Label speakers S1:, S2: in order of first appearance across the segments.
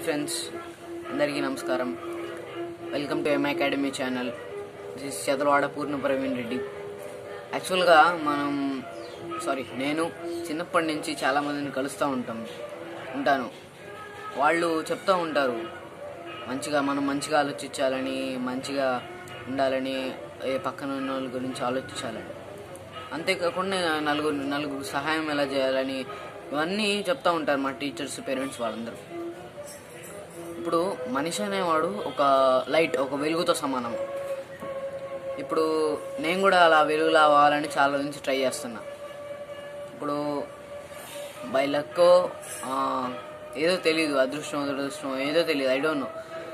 S1: friends అందరికీ నమస్కారం welcome to MI academy channel this Chadalavada Purna Praveen Reddy యాక్చువల్గా మనం సారీ నేను చిన్నప్పటి నుంచి చాలామందిని కలుస్తూ ఉంటాం ఉంటాను వాళ్ళు చెప్తూ ఉంటారు మంచిగా మనం మంచిగా ఆలోచించాలని మంచిగా ఉండాలని ఏ పక్కన ఉన్న వాళ్ళ గురించి ఆలోచించాలని అంతేకాకుండా నలుగురు నలుగురు సహాయం ఎలా చేయాలని ఇవన్నీ చెప్తూ ఉంటారు మా టీచర్స్ పేరెంట్స్ వాళ్ళందరూ ఇప్పుడు మనిషి అనేవాడు ఒక లైట్ ఒక వెలుగుతో సమానం ఇప్పుడు నేను కూడా అలా వెలుగులా అవ్వాలని చాలా నుంచి ట్రై చేస్తున్నా ఇప్పుడు బై లక్కో ఏదో తెలీదు అదృష్టం దురదృష్టం ఏదో తెలియదు ఐ డోంట్ నో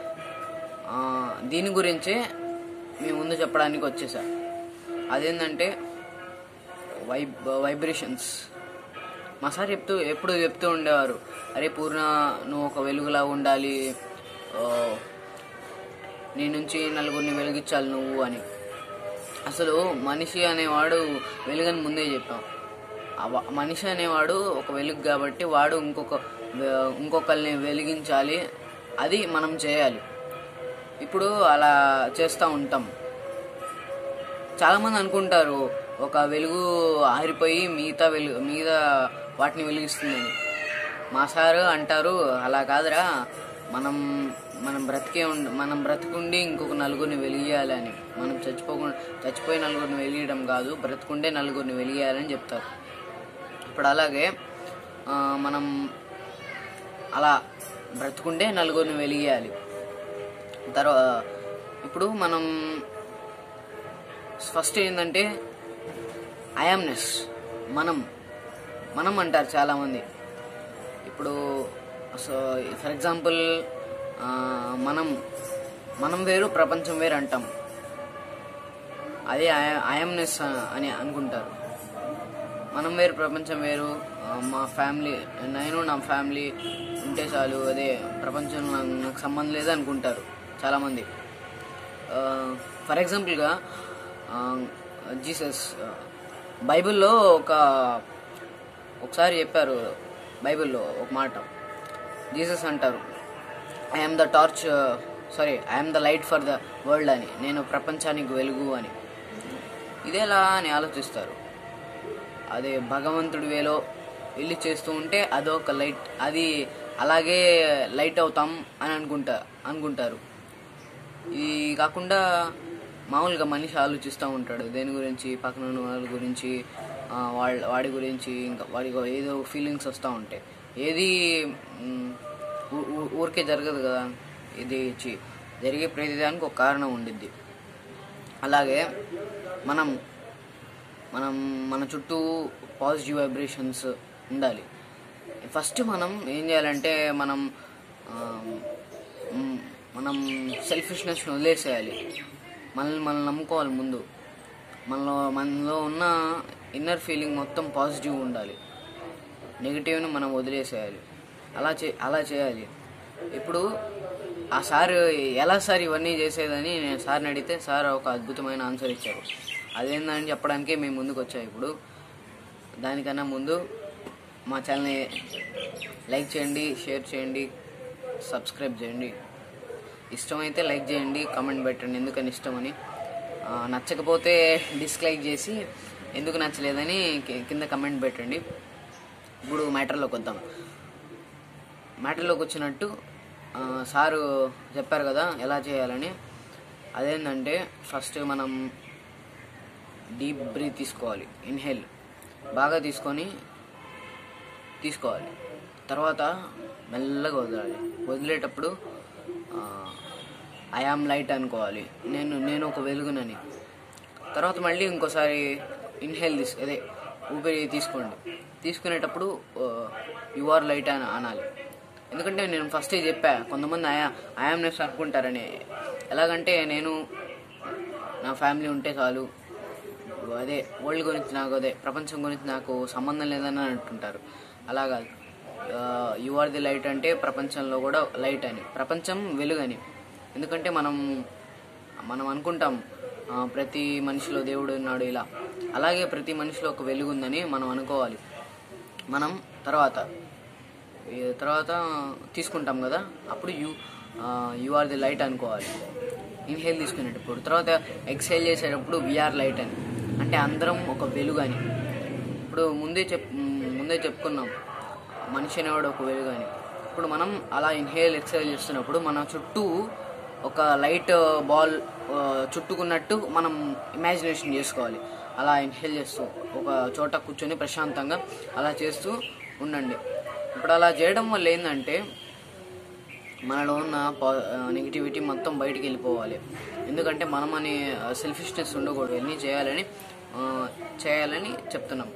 S1: దీని గురించే మీ ముందు చెప్పడానికి వచ్చేసా అదేంటంటే వైబ్ వైబ్రేషన్స్ మా సార్ చెప్తూ ఎప్పుడు చెప్తూ ఉండేవారు అరే పూర్ణ నువ్వు ఒక వెలుగులా ఉండాలి ఆ, నీ నుంచి నలుగురిని వెలిగించాలి నువ్వు అని అసలు మనిషి అనేవాడు వెలుగని ముందే చెప్పాం ఆ వ- మనిషి అనేవాడు ఒక వెలుగు కాబట్టి వాడు ఇంకొక వె- ఇంకొకరిని వెలిగించాలి అది మనం చేయాలి ఇప్పుడు అలా చేస్తూ ఉంటాం చాలామంది అనుకుంటారు ఒక వెలుగు ఆరిపోయి మిగతా వెలుగు మిగతా వాటిని వెలిగిస్తుందని మా సారు అంటారు అలా కాదురా మనం మనం బ్రతికే ఉండ మనం బ్రతికుండి ఇంకొక నలుగురిని వెలిగియాలి అని మనం చచ్చిపోకుండా చచ్చిపోయి నలుగురిని వెలిగడం కాదు బ్రతికుండే నలుగురిని వెలిగేయాలని చెప్తారు ఇప్పుడు అలాగే ఆ, మనం అలా బ్రతుకుండే నలుగురిని వెలిగేయాలి తర్వాత ఇప్పుడు మనం ఫస్ట్ ఏంటంటే ఐఎమ్నెస్ మనం మనం అంటారు చాలామంది ఇప్పుడు సో ఫర్ ఎగ్జాంపుల్ మనం మనం వేరు ప్రపంచం వేరు అంటాం అదే ఐఎమ్నెస్ అని అనుకుంటారు మనం వేరు ప్రపంచం వేరు ఆ, మా ఫ్యామిలీ నేను నా ఫ్యామిలీ ఉంటే చాలు అదే ప్రపంచం నాకు నాకు సంబంధం లేదు అనుకుంటారు చాలామంది ఫర్ ఎగ్జాంపుల్గా జీసస్ బైబిల్లో ఒక ఒకసారి చెప్పారు బైబిల్లో ఒక మాట జీసస్ అంటారు I'm the torch sorry I'm the light for the world అని నేను ప్రపంచానికి వెలుగు అని ఇదేలా అని ఆలోచిస్తారు అదే భగవంతుడి వేలో వెళ్ళి చేస్తూ ఉంటే అదొక లైట్ అది అలాగే లైట్ అవుతాం అని అనుకుంటా అనుకుంటారు ఇది కాకుండా మామూలుగా మనిషి ఆలోచిస్తూ ఉంటాడు దేని గురించి పక్కన ఉన్న వాళ్ళ గురించి ఆ, వాళ్ళ వాడి గురించి ఇంకా వాడి ఏదో ఫీలింగ్స్ వస్తూ ఉంటాయి ఏది మ్, ఊ- ఊ- ఊరికే జరగదు కదా ఇది చి- జరిగే ప్రతిదానికి ఒక కారణం ఉండిద్ది అలాగే మనం మనం మన చుట్టూ పాజిటివ్ వైబ్రేషన్స్ ఉండాలి ఫస్ట్ మనం ఏం చేయాలంటే మనం ఆ, మ్, మనం సెల్ఫిష్నెస్ని వదిలేసేయాలి మనల్ని మనం నమ్ముకోవాలి ముందు మనలో మనలో ఉన్న ఇన్నర్ ఫీలింగ్ మొత్తం పాజిటివ్ ఉండాలి నెగిటివ్ని మనం వదిలేసేయాలి అలా చే అలా చేయాలి ఇప్పుడు ఆ సార్ ఎలా సార్ ఇవన్నీ చేసేదని నేను సార్ని అడిగితే సార్ ఒక అద్భుతమైన ఆన్సర్ ఇచ్చారు అదేందని చెప్పడానికే మేము ముందుకు వచ్చాము ఇప్పుడు దానికన్నా ముందు మా ఛానల్ని లైక్ చేయండి షేర్ చేయండి సబ్స్క్రైబ్ చేయండి ఇష్టమైతే లైక్ చేయండి కామెంట్ పెట్టండి ఎందుకని ఇష్టమని ఆ, నచ్చకపోతే డిస్లైక్ చేసి ఎందుకు నచ్చలేదని కి- కింద కమెంట్ పెట్టండి ఇప్పుడు మ్యాటర్లోకి వద్దాం మ్యాటర్లోకి వచ్చినట్టు ఆ, సారు చెప్పారు కదా ఎలా చేయాలని అదేంటంటే ఫస్ట్ మనం డీప్ బ్రీత్ తీసుకోవాలి ఇన్హేల్ బాగా తీసుకొని తీసుకోవాలి తర్వాత మెల్లగా వదలాలి వదిలేటప్పుడు ఐ ఆమ్ లైట్ అనుకోవాలి నేను నేను ఒక వెలుగునని తర్వాత మళ్ళీ ఇంకోసారి ఇన్హేల్ తీసు అదే ఊపిరి తీసుకోండి తీసుకునేటప్పుడు యు ఆర్ లైట్ అని అనాలి ఎందుకంటే నేను ఫస్టే చెప్పా కొంతమంది ఆయా ఐఎమ్నెస్ అనుకుంటారని ఎలాగంటే నేను నా ఫ్యామిలీ ఉంటే చాలు అదే వరల్డ్ గురించి నాకు అదే ప్రపంచం గురించి నాకు సంబంధం లేదని అంటుంటారు అలా కాదు యు ఆర్ ది లైట్ అంటే ప్రపంచంలో కూడా లైట్ అని ప్రపంచం వెలుగని ఎందుకంటే మనం మనం అనుకుంటాం ఆ, ప్రతి మనిషిలో దేవుడు ఉన్నాడు ఇలా అలాగే ప్రతి మనిషిలో ఒక వెలుగు ఉందని మనం అనుకోవాలి మనం తర్వాత ఈ తర్వాత తీసుకుంటాం కదా అప్పుడు you you are the light అనుకోవాలి ఇన్హేల్ తీసుకునేటప్పుడు తర్వాత ఎక్స్హేల్ చేసేటప్పుడు విఆర్ లైట్ అని అంటే అందరం ఒక వెలుగు అని ఇప్పుడు ముందే చెప్ ముందే చెప్పుకున్నాం మనిషి అనేవాడు ఒక వెలుగు అని ఇప్పుడు మనం అలా ఇన్హేల్ ఎక్స్హేల్ చేస్తున్నప్పుడు మన చుట్టూ ఒక లైట్ బాల్ చుట్టుకున్నట్టు మనం ఇమాజినేషన్ చేసుకోవాలి అలా ఇన్హేల్ చేస్తూ ఒక చోట కూర్చొని ప్రశాంతంగా అలా చేస్తూ ఉండండి ఇప్పుడు అలా చేయడం వల్ల ఏంటంటే మనలో ఉన్న పా నెగిటివిటీ మొత్తం బయటికి వెళ్ళిపోవాలి ఎందుకంటే మనం అనే సెల్ఫిష్నెస్ ఉండకూడదు ఇవన్నీ చేయాలని ఆ, చేయాలని చెప్తున్నాం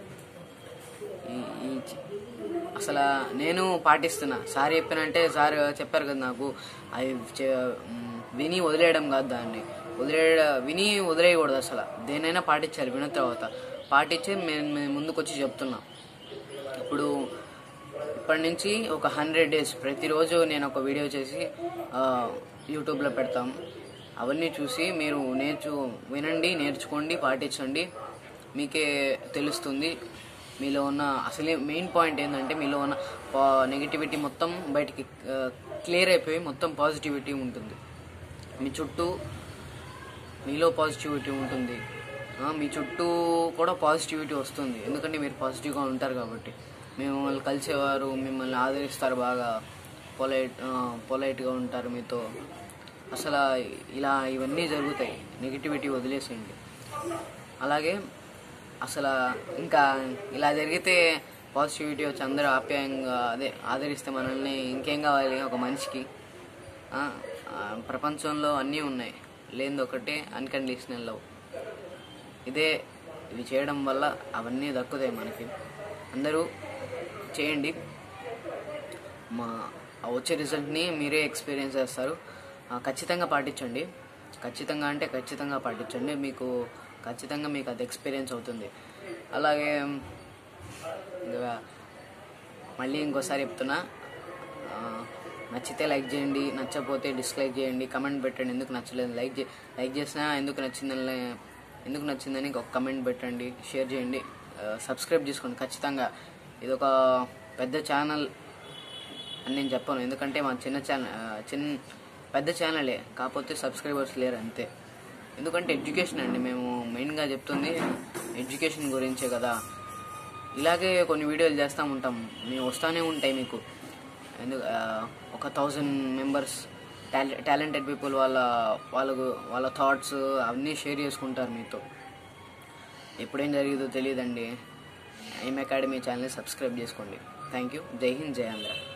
S1: ఈ ఈ చ- అసలు నేను పాటిస్తున్నా సార్ చెప్పానంటే సార్ చెప్పారు కదా నాకు అవి చే- మ్, విని వదిలేయడం కాదు దాన్ని వదిలేయ విని వదిలేయకూడదు అసలు దేనైనా పాటించాలి విన్న తర్వాత పాటించి మేము మేము ముందుకు వచ్చి చెప్తున్నా ఇప్పుడు ఇప్పటి నుంచి ఒక హండ్రెడ్ డేస్ ప్రతిరోజు నేను ఒక వీడియో చేసి ఆ, యూట్యూబ్లో పెడతాం అవన్నీ చూసి మీరు నేర్చు వినండి నేర్చుకోండి పాటించండి మీకే తెలుస్తుంది మీలో ఉన్న అసలే మెయిన్ పాయింట్ ఏంటంటే మీలో ఉన్న నెగిటివిటీ మొత్తం బయటికి క్లియర్ అయిపోయి మొత్తం పాజిటివిటీ ఉంటుంది మీ చుట్టూ మీలో పాజిటివిటీ ఉంటుంది ఆ, మీ చుట్టూ కూడా పాజిటివిటీ వస్తుంది ఎందుకంటే మీరు పాజిటివ్గా ఉంటారు కాబట్టి మిమ్మల్ని కలిసేవారు మిమ్మల్ని ఆదరిస్తారు బాగా పొలైట్ పొలైట్గా ఉంటారు మీతో అసలు ఇలా ఇవన్నీ జరుగుతాయి నెగిటివిటీ వదిలేసేయండి అలాగే అసలు ఇంకా ఇలా జరిగితే పాజిటివిటీ వచ్చి అందరూ ఆప్యాయంగా అదే ఆదరిస్తే మనల్ని ఇంకేం కావాలి ఒక మనిషికి ఆ, ఆ, ప్రపంచంలో అన్నీ ఉన్నాయి లేనిది ఒకటే అన్కండిషనల్ లవ్ ఇదే ఇవి చేయడం వల్ల అవన్నీ దక్కుతాయి మనకి అందరూ చేయండి మా ఆ వచ్చే రిజల్ట్ని మీరే ఎక్స్పీరియన్స్ చేస్తారు ఆ, ఖచ్చితంగా పాటించండి ఖచ్చితంగా అంటే ఖచ్చితంగా పాటించండి మీకు ఖచ్చితంగా మీకు అది ఎక్స్పీరియన్స్ అవుతుంది అలాగే ఇంకా మళ్ళీ ఇంకోసారి చెప్తున్నా ఆ, నచ్చితే లైక్ చేయండి నచ్చకపోతే డిస్లైక్ చేయండి కమెంట్ పెట్టండి ఎందుకు నచ్చలేదు లైక్ చే లైక్ చేసినా ఎందుకు నచ్చిందని ఎందుకు నచ్చిందని ఒక కమెంట్ పెట్టండి షేర్ చేయండి ఆ, సబ్స్క్రైబ్ చేసుకోండి ఖచ్చితంగా ఇది ఒక పెద్ద ఛానల్ అని నేను చెప్పాను ఎందుకంటే మా చిన్న ఛానల్ చిన్న పెద్ద ఛానలే కాకపోతే సబ్స్క్రైబర్స్ లేరు అంతే ఎందుకంటే ఎడ్యుకేషన్ అండి మేము మెయిన్గా చెప్తుంది ఎడ్యుకేషన్ గురించే కదా ఇలాగే కొన్ని వీడియోలు చేస్తూ ఉంటాం మేము వస్తూనే ఉంటాయి మీకు ఎందుకు ఆ, ఒక థౌజండ్ మెంబర్స్ టాలెంటెడ్ పీపుల్ వాళ్ళ వాళ్ళకు వాళ్ళ థాట్స్ అవన్నీ షేర్ చేసుకుంటారు మీతో ఎప్పుడేం జరిగిందో తెలియదండి ఎం అకాడమీ ఛానల్ని సబ్స్క్రైబ్ చేసుకోండి థ్యాంక్ యూ జై హింద్ జై ఆంధ్ర